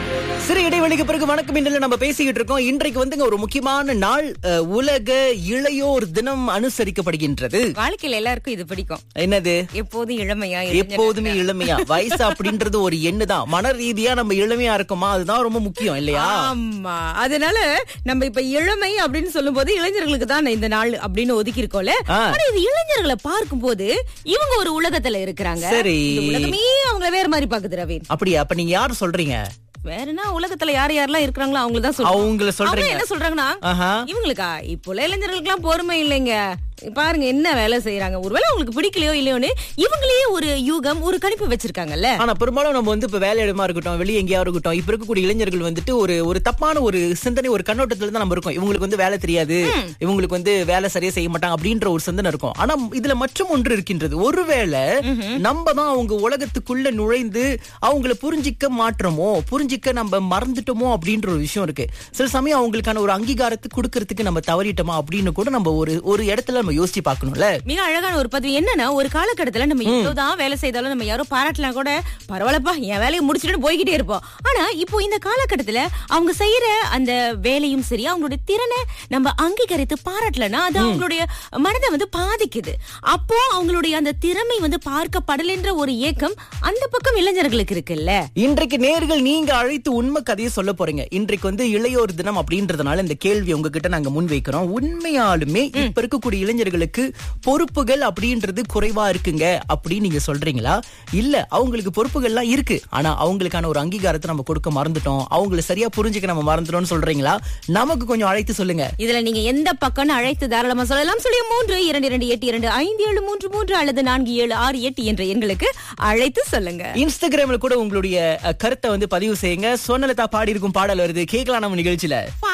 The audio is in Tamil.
சிறு இடைவெளிக்கு பிறகு வணக்கம் இன்னில் நம்ம பேசிக்கிட்டு இருக்கோம் இன்றைக்கு வந்துங்க ஒரு முக்கியமான நாள் அஹ், உலக இளையோர் தினம் அனுசரிக்கப்படுகின்றது வாழ்க்கையில எல்லாருக்கும் இது பிடிக்கும் என்னது எப்போதும் இளமையா இளைஞர் எப்போதுமே இளமையா வயசு அப்படின்றது ஒரு எண்ணு தான் மன ரீதியா நம்ம இளமையா இருக்கோமா அதுதான் ரொம்ப முக்கியம் இல்லையா ஆமா அதனால நம்ம இப்ப இளமை அப்படின்னு சொல்லும் போது இளைஞர்களுக்கு தான் இந்த நாள் அப்படின்னு ஒதுக்கி இருக்கோம்ல ஆ. ஆனா இது இளைஞர்களை பார்க்கும்போது இவங்க ஒரு உலகத்துல இருக்கிறாங்க சரி. இந்த உலகமே அவங்கள வேற மாதிரி பாக்குது ரவீன் அப்படியா அப்ப நீங்க யாரு சொல்றீங்க வேற என்ன உலகத்துல யார் யாரெல்லாம் இருக்கிறாங்களோ அவங்கள தான் சொல்றோம் அவங்கள அவங்க சொல்றீங்க என்ன சொல்றாங்கன்னா ஆஹா இவங்களுக்கா இப்போ உள்ள இளைஞர்களுக்கு எல்லாம் பொறுமை இல்லைங்க பாருங்க என்ன வேலை செய்யறாங்க ஒருவேளை அவங்களுக்கு பிடிக்கலையோ இல்லையோன்னு இவங்களே ஒரு யூகம் ஒரு கணிப்பு வச்சிருக்காங்கல்ல ஆனா பெரும்பாலும் நம்ம வந்து இப்ப வேலையிடமா இருக்கட்டும் வெளியே எங்கேயா இருக்கட்டும் இப்ப இருக்கக்கூடிய இளைஞர்கள் வந்துட்டு ஒரு ஒரு தப்பான ஒரு சிந்தனை ஒரு கண்ணோட்டத்துல தான் நம்ம இருக்கோம் இவங்களுக்கு வந்து வேலை தெரியாது இவங்களுக்கு வந்து வேலை சரியா செய்ய மாட்டாங்க அப்படின்ற ஒரு சிந்தனை இருக்கும் ஆனா இதுல மற்றும் ஒன்று இருக்கின்றது ஒருவேளை நம்ம தான் அவங்க உலகத்துக்குள்ள நுழைந்து அவங்கள புரிஞ்சிக்க மாற்றமோ புரிஞ்சிக்க நம்ம மறந்துட்டோமோ அப்படின்ற ஒரு விஷயம் இருக்கு சில சமயம் அவங்களுக்கான ஒரு அங்கீகாரத்தை கொடுக்கறதுக்கு நம்ம தவறிட்டோமா அப்படின்னு கூட நம்ம ஒரு ஒரு இடத்துல நம்ம யோசிச்சு பார்க்கணும்ல மிக அழகான ஒரு பதிவு என்னன்னா ஒரு காலகட்டத்துல நம்ம எவ்வளவுதான் வேலை செய்தாலும் நம்ம யாரோ பாராட்டலாம் கூட பரவாயில்லப்பா என் வேலையை முடிச்சுட்டு போய்கிட்டே இருப்போம் ஆனா இப்போ இந்த காலகட்டத்துல அவங்க செய்யற அந்த வேலையும் சரி அவங்களுடைய திறனை நம்ம அங்கீகரித்து பாராட்டலன்னா அது அவங்களுடைய மனதை வந்து பாதிக்குது அப்போ அவங்களுடைய அந்த திறமை வந்து பார்க்கப்படலைன்ற ஒரு ஏக்கம் அந்த பக்கம் இளைஞர்களுக்கு இருக்குல்ல இன்றைக்கு நேர்கள் நீங்க அழைத்து உண்மை கதையை சொல்ல போறீங்க இன்றைக்கு வந்து இளையோர் தினம் அப்படின்றதுனால இந்த கேள்வி உங்ககிட்ட நாங்க முன்வைக்கிறோம் உண்மையாலுமே இப்ப இருக்கக்கூடிய இளைஞர்களுக்கு பொறுப்புகள் அப்படின்றது குறைவா இருக்குங்க அப்படின்னு நீங்க சொல்றீங்களா இல்ல அவங்களுக்கு பொறுப்புகள்லாம் இருக்கு ஆனா அவங்களுக்கான ஒரு அங்கீகாரத்தை நம்ம கொடுக்க மறந்துட்டோம் அவங்கள சரியா புரிஞ்சுக்க நம்ம மறந்துட்டோம்னு சொல்றீங்களா நமக்கு கொஞ்சம் அழைத்து சொல்லுங்க இதுல நீங்க எந்த பக்கம்னு அழைத்து தாராளமா சொல்லலாம் சொல்லி மூன்று இரண்டு இரண்டு எட்டு இரண்டு ஐந்து ஏழு மூன்று மூன்று அல்லது நான்கு ஏழு ஆறு எட்டு என்ற எண்களுக்கு அழைத்து சொல்லுங்க இன்ஸ்டாகிராம்ல கூட உங்களுடைய அஹ், கருத்தை வந்து பதிவு செய்யுங்க சொன்னலதா பாடி இருக்கும் பாடல் வருது கேட்கலாம் நம்ம நிகழ்ச்சியில